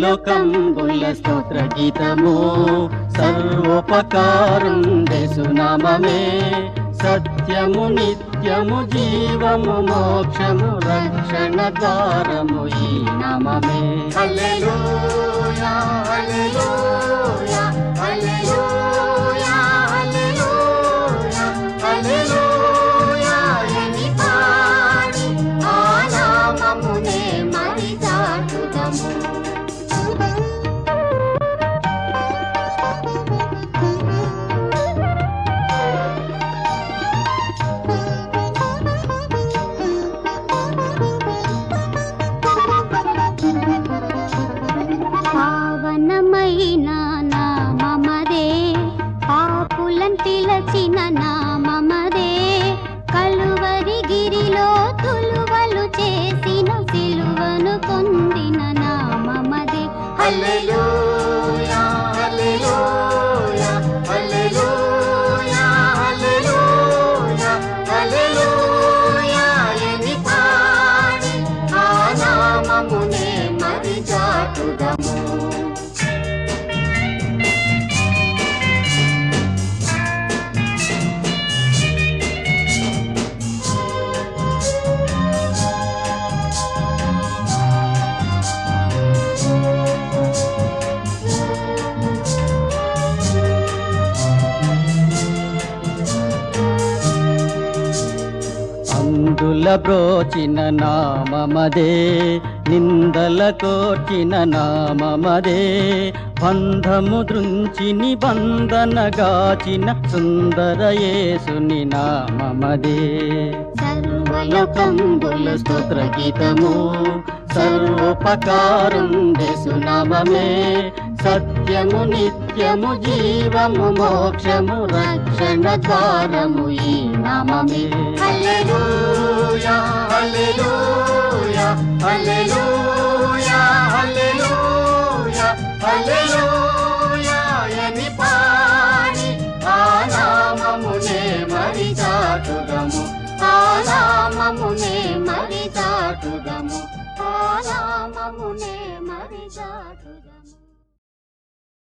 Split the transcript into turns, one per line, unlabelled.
సర్వలోకంబుల స్తోత్ర గీతము సర్వోపకారం దేశునామమే సత్యము నిత్యము జీవము మోక్షము రక్షణ ద్వారము ఈ నామమే
హల్లెలూయా హల్లెలూయా హల్లెలూయా హల్లెలూయా హల్లెలూయా ఎని పాడి ఆ నామమునే మరి చాటుదము
పావనమైన నామమదే పాపులం పిలచిన నామమదే కలువరి గిరిలో తులువలు చేసిన సిలువను పొందిన నామమదే
హల్లెలూయా హల్లెలూయా హల్లెలూయా హల్లెలూయా హల్లెలూయా ఎని పాడి ఆ నామమునే మరి చాటుదము
అందుల బ్రోచిన నామమదే నిందల కోర్చిన నామమదే బంధము దృంచి నిబంధన గాచిన సుందర యేసుని నామమదే సర్వలోకంబుల స్తోత్ర గీతము సర్వోపకారం దేశునామమే సత్యము నిత్యము జీవము మోక్షము రక్షణ ద్వారము ఈ నామమే
హల్లెలూయా హల్లెలూయా హల్లెలూయా హల్లెలూయా హల్లెలూయా ఎని పాడి ఆ నామమునే మరి చాటుదము ఆ నామమునే మరి చాటుదము ఆ నామమునే మరి చాటుదము